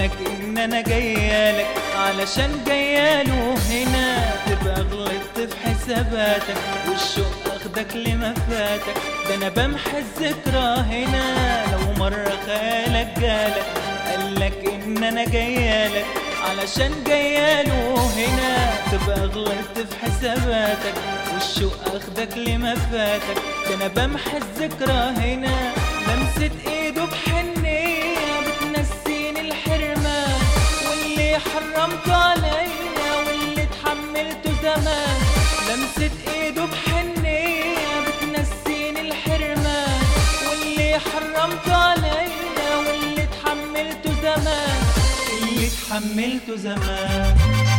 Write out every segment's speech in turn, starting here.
قالك ان انا جايالك علشان جاياله هنا تبقى غلطت في حساباتك والشوق اخدك لما فاتك ده انا بمحى الذكرى هنا لو مرة خيالك جالك قالك ان انا جايالك علشان جاياله هنا تبقى غلطت في حساباتك والشوق اخدك لما فاتك ده انا بمحى الذكرى هنا لمسة ايده بحنية بتنسيني الحرمان واللي حرمته عليا واللي اتحملته زمان لمسة ايده بحنية بتنسيني الحرمان واللي حرمته عليا واللي اتحملته زمان اللي اتحملته زمان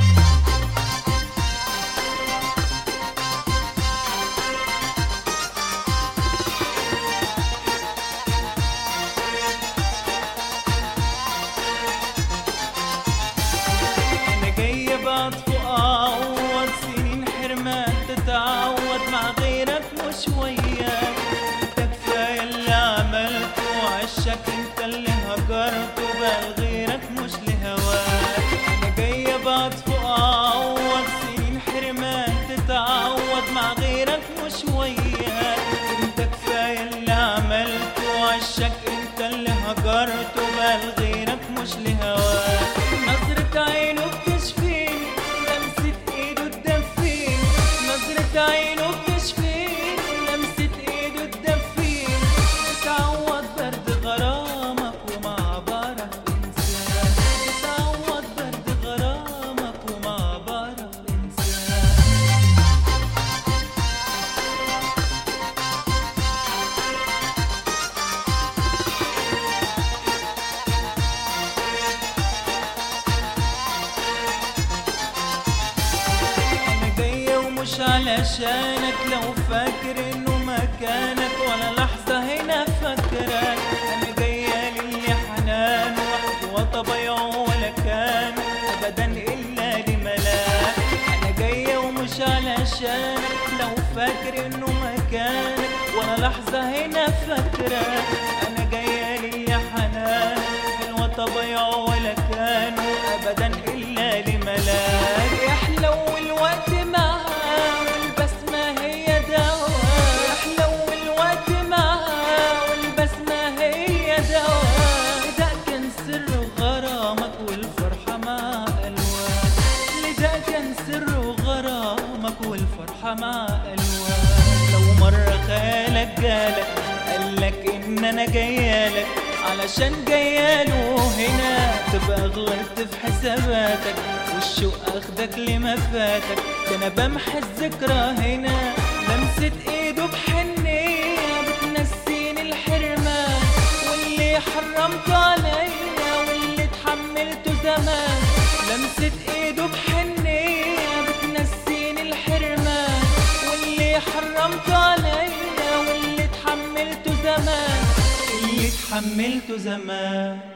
انا جاي بعطف اعوض سنين حرمان تتعوض مع غيرك مش وياك انت كفايه اللي عملته عشك انت اللي هجرته بقى غيرك مش لهواك انا جاي بعطف اعوض سنين حرمان تتعوض مع غيرك مش وياك انت كفايه اللي عملته عشك انت اللي هجرته بقى غيرك مش لهواك نظرة عينه بتشفيني لمسة ايده تدفيني نظرة عينه بتشفيني لمسة ايده تدفيني بتعوض برد غرامك ومع بعرف انسان بتعوض برد غرامك ومع بعرف انسان انا جاية ومش علشانك لو فاكر انه مكانك ولا لحظة هنا فاكرك انا جاية للي حنان وحد وطبيعه ولا كان ابدا الا لملاك انا جاية ومش علشانك لو فاكر انه مكانك ولا لحظة هنا فاكرك انا جاية للي حنان حلوة طبيعه ولا كانوا ابدا الا لملاك يحلو الوقت معها والبسمة هي دواء يحلو الوقت معها والبسمة هي دواء ده كان سر غرامك والفرحة مع ألوان لده كان سر غرامك والفرحة مع ألوان لو مرة خالك جالك قالك إن أنا جايالك علشان جاياله هنا تبقى غلطت في حساباتك والشوق اخدك لما فاتك ده انا بمحى الذكرى هنا لمسة ايده بحنية بتنسيني الحرمان واللي حرمته عليا واللي اتحملته زمان لمسة ايده بحنية بتنسيني الحرمان واللي حرمته عليا واللي اتحملته زمان اللي اتحملته زمان